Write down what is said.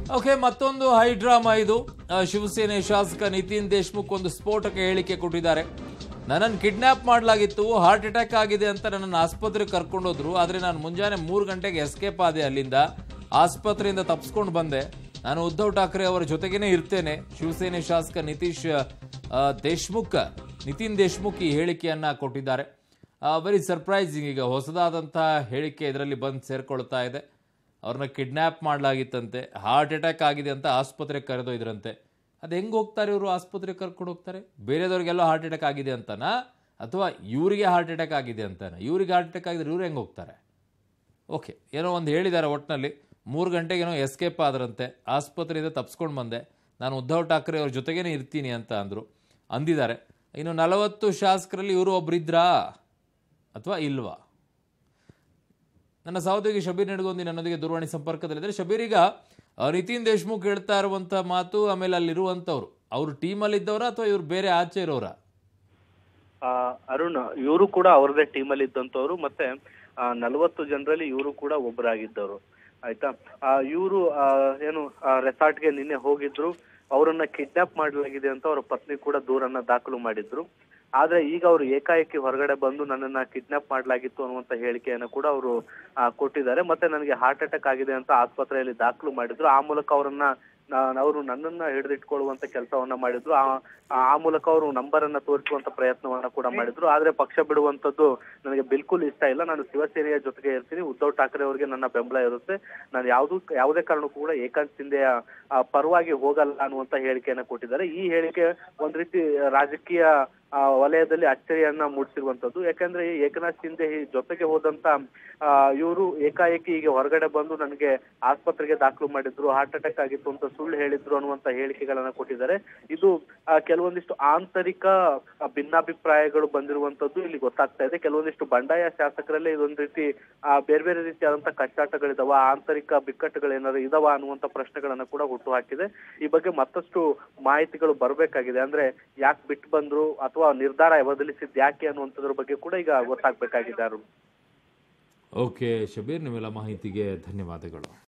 okay ಮತ್ತೊಂದು high drama ಇದು ಆ, ಶಿವಸೇನೆ ಶಾಸಕ ನಿತಿನ್ ದೇಶ್ಮುಖ್ ಒಂದು ಸ್ಫೋಟಕ ಹೇಳಿಕೆ ಕೊಟ್ಟಿದ್ದಾರೆ ನನ್ನನ್ನು ಕಿಡ್ನಾಪ್ ಮಾಡಲಾಗಿತ್ತು ಹಾರ್ಟ್ ಅಟ್ಯಾಕ್ ಆಗಿದೆ ಅಂತ ನನ್ನನ್ನು ಆಸ್ಪತ್ರೆಗೆ ಕರ್ಕೊಂಡೋದ್ರು ಆದರೆ ನಾನು ಮುಂಜಾನೆ ಮೂರು ಗಂಟೆಗೆ ಎಸ್ಕೇಪ್ ಆದೆ ಅಲ್ಲಿಂದ ಆಸ್ಪತ್ರೆಯಿಂದ ತಪ್ಪಿಸ್ಕೊಂಡು ಬಂದೆ ನಾನು ಉದ್ಧವ್ ಠಾಕ್ರೆ ಅವರ ಜೊತೆಗೇನೆ ಇರ್ತೇನೆ ಶಿವಸೇನೆ ಶಾಸಕ ನಿತೀಶ್ ಆ, ದೇಶ್ಮುಖ್ ನಿತಿನ್ ದೇಶ್ಮುಖ್ ಈ ಹೇಳಿಕೆಯನ್ನ ಕೊಟ್ಟಿದ್ದಾರೆ ವೆರಿ ಸರ್ಪ್ರೈಸಿಂಗ್ ಈಗ ಹೊಸದಾದಂಥ ಹೇಳಿಕೆ ಇದರಲ್ಲಿ ಬಂದು ಸೇರ್ಕೊಳ್ತಾ ಇದೆ ಅವ್ರನ್ನ ಕಿಡ್ನ್ಯಾಪ್ ಮಾಡಲಾಗಿತ್ತಂತೆ ಹಾರ್ಟ್ ಅಟ್ಯಾಕ್ ಆಗಿದೆ ಅಂತ ಆಸ್ಪತ್ರೆಗೆ ಕರೆದೊಯ್ದ್ರಂತೆ ಅದು ಹೆಂಗೆ ಹೋಗ್ತಾರೆ ಇವರು ಆಸ್ಪತ್ರೆಗೆ ಕರ್ಕೊಂಡು ಹೋಗ್ತಾರೆ ಬೇರೆದವ್ರಿಗೆಲ್ಲ ಹಾರ್ಟ್ ಅಟ್ಯಾಕ್ ಆಗಿದೆ ಅಂತನಾ ಅಥವಾ ಇವರಿಗೆ ಹಾರ್ಟ್ ಅಟ್ಯಾಕ್ ಆಗಿದೆ ಅಂತಾನ ಇವ್ರಿಗೆ ಹಾರ್ಟ್ ಅಟ್ಯಾಕ್ ಆಗಿದ್ರೆ ಇವ್ರು ಹೆಂಗೆ ಹೋಗ್ತಾರೆ ಓಕೆ ಏನೋ ಒಂದು ಹೇಳಿದ್ದಾರೆ ಒಟ್ಟಿನಲ್ಲಿ ಮೂರು ಗಂಟೆಗೆ ಏನೋ ಎಸ್ಕೇಪ್ ಆದ್ರಂತೆ ಆಸ್ಪತ್ರೆಯಿಂದ ತಪ್ಸ್ಕೊಂಡು ಬಂದೆ ನಾನು ಉದ್ಧವ್ ಠಾಕ್ರೆ ಅವ್ರ ಜೊತೆಗೇನೆ ಇರ್ತೀನಿ ಅಂತ ಅಂದರು ಅಂದಿದ್ದಾರೆ ಇನ್ನು ನಲವತ್ತು ಶಾಸಕರಲ್ಲಿ ಇವರು ಒಬ್ಬರಿದ್ರಾ ಅಥವಾ ಇಲ್ವಾ ನನ್ನ ಸಹೋದರಿ ಶಬೀರ್ ನಡಗೊಂದಿ ನನ್ನೊಂದಿಗೆ ದೂರವಾಣಿ ಸಂಪರ್ಕದಲ್ಲಿದ್ದಾರೆ ಶಬೀರ್ ಈಗ ಆ, ನಿತಿನ್ ದೇಶ್ಮುಖ್ ಹೇಳ್ತಾ ಇರುವಂಥ ಮಾತು ಆಮೇಲೆ ಅಲ್ಲಿರುವಂಥವ್ರು ಅವರು ಟೀಮಲ್ಲಿ ಇದ್ದವರ ಅಥವಾ ಇವ್ರು ಬೇರೆ ಆಚೆ ಇರೋರ ಆ, ಅರುಣ್ ಇವರು ಕೂಡ ಅವ್ರದೇ ಟೀಮ್ ಅಲ್ಲಿ ಇದ್ದಂತವ್ರು ಮತ್ತೆ ನಲವತ್ತು ಜನರಲ್ಲಿ ಇವರು ಕೂಡ ಒಬ್ಬರಾಗಿದ್ದವರು ಆಯ್ತಾ ಇವರು ಏನು ರೆಸಾರ್ಟ್ ಗೆ ನಿನ್ನೆ ಹೋಗಿದ್ರು ಅವರನ್ನ ಕಿಡ್ನಾಪ್ ಮಾಡಲಾಗಿದೆ ಅಂತ ಅವರ ಪತ್ನಿ ಕೂಡ ದೂರನ್ನ ದಾಖಲು ಮಾಡಿದ್ರು ಆದ್ರೆ ಈಗ ಅವರು ಏಕಾಏಕಿ ಹೊರಗಡೆ ಬಂದು ನನ್ನನ್ನ ಕಿಡ್ನಾಪ್ ಮಾಡಲಾಗಿತ್ತು ಅನ್ನುವಂತ ಹೇಳಿಕೆಯನ್ನ ಕೂಡ ಅವರು ಕೊಟ್ಟಿದ್ದಾರೆ ಮತ್ತೆ ನನಗೆ ಹಾರ್ಟ್ ಅಟ್ಯಾಕ್ ಆಗಿದೆ ಅಂತ ಆಸ್ಪತ್ರೆಯಲ್ಲಿ ದಾಖಲು ಮಾಡಿದ್ರು ಆ ಮೂಲಕ ಅವರನ್ನ ಅವರು ನನ್ನನ್ನ ಹಿಡಿದಿಟ್ಕೊಳ್ಳುವಂತ ಕೆಲಸವನ್ನ ಮಾಡಿದ್ರು ಆ ಆ ಮೂಲಕ ಅವರು ನಂಬರ್ ಅನ್ನ ತೋರಿಸುವಂತ ಪ್ರಯತ್ನವನ್ನ ಕೂಡ ಮಾಡಿದ್ರು ಆದ್ರೆ ಪಕ್ಷ ಬಿಡುವಂತದ್ದು ನನಗೆ ಬಿಲ್ಕುಲ್ ಇಷ್ಟ ಇಲ್ಲ ನಾನು ಶಿವಸೇನೆಯ ಜೊತೆಗೆ ಇರ್ತೀನಿ ಉದ್ಧವ್ ಠಾಕ್ರೆ ಅವರಿಗೆ ನನ್ನ ಬೆಂಬಲ ಇರುತ್ತೆ ನಾನು ಯಾವ್ದು ಯಾವುದೇ ಕಾರಣಕ್ಕೂ ಕೂಡ ಏಕಾಂತ್ ಶಿಂದೆಯ ಆ, ಪರವಾಗಿ ಹೋಗಲ್ಲ ಅನ್ನುವಂತ ಹೇಳಿಕೆಯನ್ನ ಕೊಟ್ಟಿದ್ದಾರೆ ಈ ಹೇಳಿಕೆ ಒಂದ್ ರೀತಿ ರಾಜಕೀಯ ಆ, ವಲಯದಲ್ಲಿ ಅಚ್ಚರಿಯನ್ನ ಮೂಡಿಸಿರುವಂತದ್ದು ಯಾಕಂದ್ರೆ ಈ ಏಕನಾಥ್ ಶಿಂದೆ ಈ ಜೊತೆಗೆ ಹೋದಂತ ಇವರು ಏಕಾಏಕಿ ಈಗ ಹೊರಗಡೆ ಬಂದು ನನಗೆ ಆಸ್ಪತ್ರೆಗೆ ದಾಖಲು ಮಾಡಿದ್ರು ಹಾರ್ಟ್ ಅಟ್ಯಾಕ್ ಆಗಿತ್ತು ಅಂತ ಸುಳ್ಳು ಹೇಳಿದ್ರು ಅನ್ನುವಂತ ಹೇಳಿಕೆಗಳನ್ನ ಕೊಟ್ಟಿದ್ದಾರೆ ಇದು ಆ, ಕೆಲವೊಂದಿಷ್ಟು ಆಂತರಿಕ ಆ, ಭಿನ್ನಾಭಿಪ್ರಾಯಗಳು ಬಂದಿರುವಂತದ್ದು ಇಲ್ಲಿ ಗೊತ್ತಾಗ್ತಾ ಇದೆ ಕೆಲವೊಂದಿಷ್ಟು ಬಂಡಾಯ ಶಾಸಕರಲ್ಲೇ ಇದೊಂದು ರೀತಿ ಆ, ಬೇರೆ ಬೇರೆ ರೀತಿಯಾದಂತ ಕಚ್ಚಾಟಗಳಿದಾವ ಆಂತರಿಕ ಬಿಕ್ಕಟ್ಟುಗಳು ಏನಾದ್ರು ಇದಾವ ಅನ್ನುವಂತ ಪ್ರಶ್ನೆಗಳನ್ನ ಕೂಡ ಹುಟ್ಟು ಹಾಕಿದೆ ಈ ಬಗ್ಗೆ ಮತ್ತಷ್ಟು ಮಾಹಿತಿಗಳು ಬರಬೇಕಾಗಿದೆ ಅಂದ್ರೆ ಯಾಕೆ ಬಿಟ್ಟು ಬಂದ್ರು ಅಥವಾ ನಿರ್ಧಾರ ಬದಲಿಸಿದ್ ಯಾಕೆ ಅನ್ನುವಂಥದ್ರ ಬಗ್ಗೆ ಕೂಡ ಈಗ ಗೊತ್ತಾಗ್ಬೇಕಾಗಿದೆ ಅರುಣ್ ಓಕೆ ಶಬೀರ್ ನಿಮ್ಮೆಲ್ಲ ಮಾಹಿತಿಗೆ ಧನ್ಯವಾದಗಳು